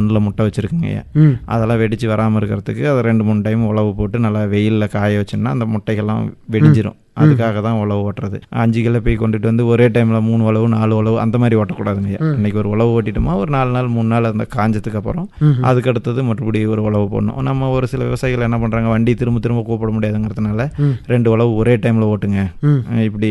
மண்ணில் முட்டை வச்சுருக்குங்க ம் அதெல்லாம் வெடிச்சு வராமல் இருக்கிறதுக்கு அதை ரெண்டு மூணு டைம் உழவு போட்டு நல்லா வெயிலில் காய வச்சோம்னா அந்த முட்டைகள்லாம் வெடிஞ்சிரும் அதுக்காக தான் உழவு ஓட்டுறது அஞ்சு கிலோ போய் கொண்டுட்டு வந்து ஒரே டைமில் மூணு உழவு நாலு உழவு அந்த மாதிரி ஓட்டக்கூடாதுங்க இன்னைக்கு ஒரு உழவு ஓட்டிட்டோமா ஒரு நாலு நாள் மூணு நாள் அந்த காஞ்சதுக்கு அப்புறம் அதுக்கு அடுத்தது மறுபடியும் ஒரு உழவு போடணும் நம்ம ஒரு சில விவசாயிகள் என்ன பண்ணுறாங்க வண்டி திரும்ப திரும்ப கூப்பிட முடியாதுங்கிறதுனால ரெண்டு உழவு ஒரே டைமில் ஓட்டுங்க ம். அஹ் இப்படி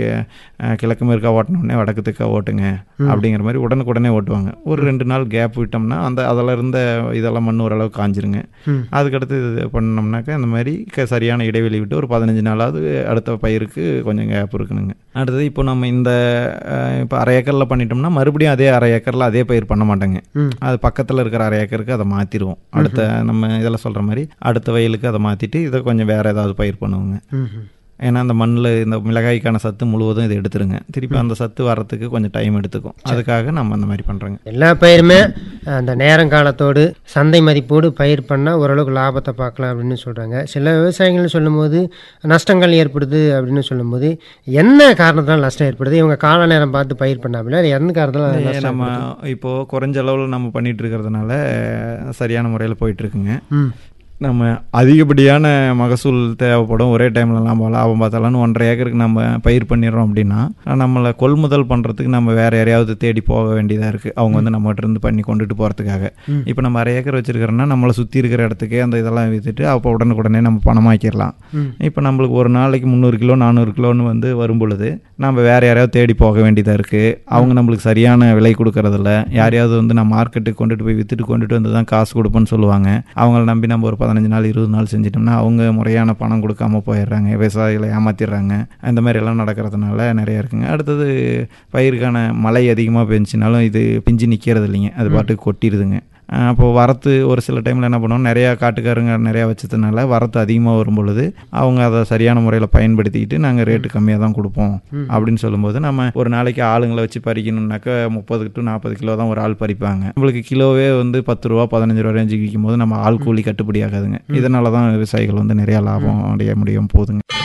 அஹ், கிழக்கு மேற்கா ஓட்டினோடனே வடக்கு தெற்கா ஓட்டுங்க அப்படிங்கிற மாதிரி உடனுக்குடனே ஓட்டுவாங்க ஒரு ரெண்டு நாள் கேப் விட்டோம்னா அந்த அதில் இருந்த இதெல்லாம் மண் ஓரளவு காஞ்சிருங்க ம். அதுக்கடுத்து இது பண்ணோம்னாக்கா இந்த மாதிரி க- சரியான இடைவெளி விட்டு ஒரு பதினஞ்சு நாளாவது அடுத்த பயிருக்கு கொஞ்சம் கேப் இருக்குனுங்க அடுத்தது இப்போ நம்ம இந்த அஹ், இப்போ அரை ஏக்கரில் பண்ணிட்டோம்னா மறுபடியும் அதே அரை ஏக்கரில் அதே பயிர் பண்ண மாட்டோங்க ம். அது பக்கத்தில் இருக்கிற அரை ஏக்கருக்கு அதை மாற்றிடுவோம் அடுத்த நம்ம இதில் சொல்கிற மாதிரி அடுத்த வயலுக்கு அதை மாற்றிட்டு இதை கொஞ்சம் வேறு ஏதாவது பயிர் பண்ணுவோங்க ம் ம் ஏன்னா அந்த மண்ணில் இந்த மிளகாய்க்கான சத்து முழுவதும் இது எடுத்துருங்க திருப்பி அந்த சத்து வர்றதுக்கு கொஞ்சம் டைம் எடுத்துக்கும் அதுக்காக நம்ம அந்த மாதிரி பண்ணுறோங்க எல்லா பயிருமே அந்த நேரங்காலத்தோடு சந்தை மதிப்போடு பயிர் பண்ணால் ஓரளவுக்கு லாபத்தை பார்க்கலாம் அப்படின்னு சொல்கிறாங்க சில விவசாயிகள் சொல்லும்போது நஷ்டங்கள் ஏற்படுது அப்படின்னு சொல்லும்போது என்ன காரணத்தால் நஷ்டம் ஏற்படுது இவங்க கால நேரம் பார்த்து பயிர் பண்ணாமல் அது எந்த காரணத்தால் நஷ்டம் நம்ம இப்போது குறைஞ்ச அளவில் நம்ம பண்ணிட்டு இருக்கிறதுனால சரியான முறையில் போயிட்டு இருக்குங்க ம் நம்ம அதிகப்படியான மகசூல் தேவைப்படும் ஒரே டைமில் நம்ம லாபம் பார்த்தாலான்னு ஒன்றரை ஏக்கருக்கு நம்ம பயிர் பண்ணிடுறோம் அப்படின்னா நம்மளை கொள்முதல் பண்ணுறதுக்கு நம்ம வேறு யாரையாவது தேடி போக வேண்டியதாக இருக்குது அவங்க வந்து நம்மகிட்ட இருந்து பண்ணி கொண்டுட்டு போகிறதுக்காக இப்போ நம்ம அரை ஏக்கர் வச்சுருக்கிறோன்னா நம்மளை சுற்றி இருக்கிற இடத்துக்கே அந்த இதெல்லாம் விற்றுட்டு அப்போ உடனுக்குடனே நம்ம பணமாக்கிடலாம் இப்போ நம்மளுக்கு ஒரு நாளைக்கு முந்நூறு கிலோ நானூறு கிலோன்னு வந்து வரும் பொழுது நம்ம வேறு யாரையாவது தேடி போக வேண்டியதாக இருக்குது அவங்க நம்மளுக்கு சரியான விலை கொடுக்கறதில்ல யாரையாவது வந்து நான் மார்க்கெட்டுக்கு கொண்டுட்டு போய் விற்றுட்டு கொண்டுட்டு வந்து தான் காசு கொடுப்பேன்னு சொல்லுவாங்க அவங்கள நம்பி நம்ம ஒரு பதினஞ்சு நாள் இருபது நாள் செஞ்சிட்டோம்னா அவங்க முறையான பணம் கொடுக்காம போயிடுறாங்க விவசாயிகளை ஏமாத்திடுறாங்க இந்த மாதிரி எல்லாம் நடக்கிறதுனால நிறைய இருக்குங்க அடுத்தது பயிருக்கான மழை அதிகமாக பெஞ்சினாலும் இது பிஞ்சு நிற்கிறது இல்லைங்க அது பாட்டுக்கு கொட்டிடுதுங்க அஹ் அப்போ வரத்து ஒரு சில டைமில் என்ன பண்ணுவோம் நிறையா காட்டுக்காரங்க நிறையா வச்சதுனால வரத்து அதிகமாக வரும் பொழுது அவங்க அதை சரியான முறையில் பயன்படுத்திக்கிட்டு நாங்கள் ரேட்டு கம்மியாக தான் கொடுப்போம் அப்படின்னு சொல்லும்போது நம்ம ஒரு நாளைக்கு ஆளுங்களை வச்சு பறிக்கணும்னாக்கா முப்பது டு நாற்பது கிலோ தான் ஒரு ஆள் பறிப்பாங்க நம்மளுக்கு கிலோவே வந்து பத்து ரூபா பதினஞ்சு ரூபா ரேஞ்சுக்கு விற்கும் போது நம்ம ஆள் கூலி கட்டுப்படி ஆகாதுங்க இதனால தான் விவசாயிகள் வந்து நிறையா லாபம் அடைய முடியும் போகுதுங்க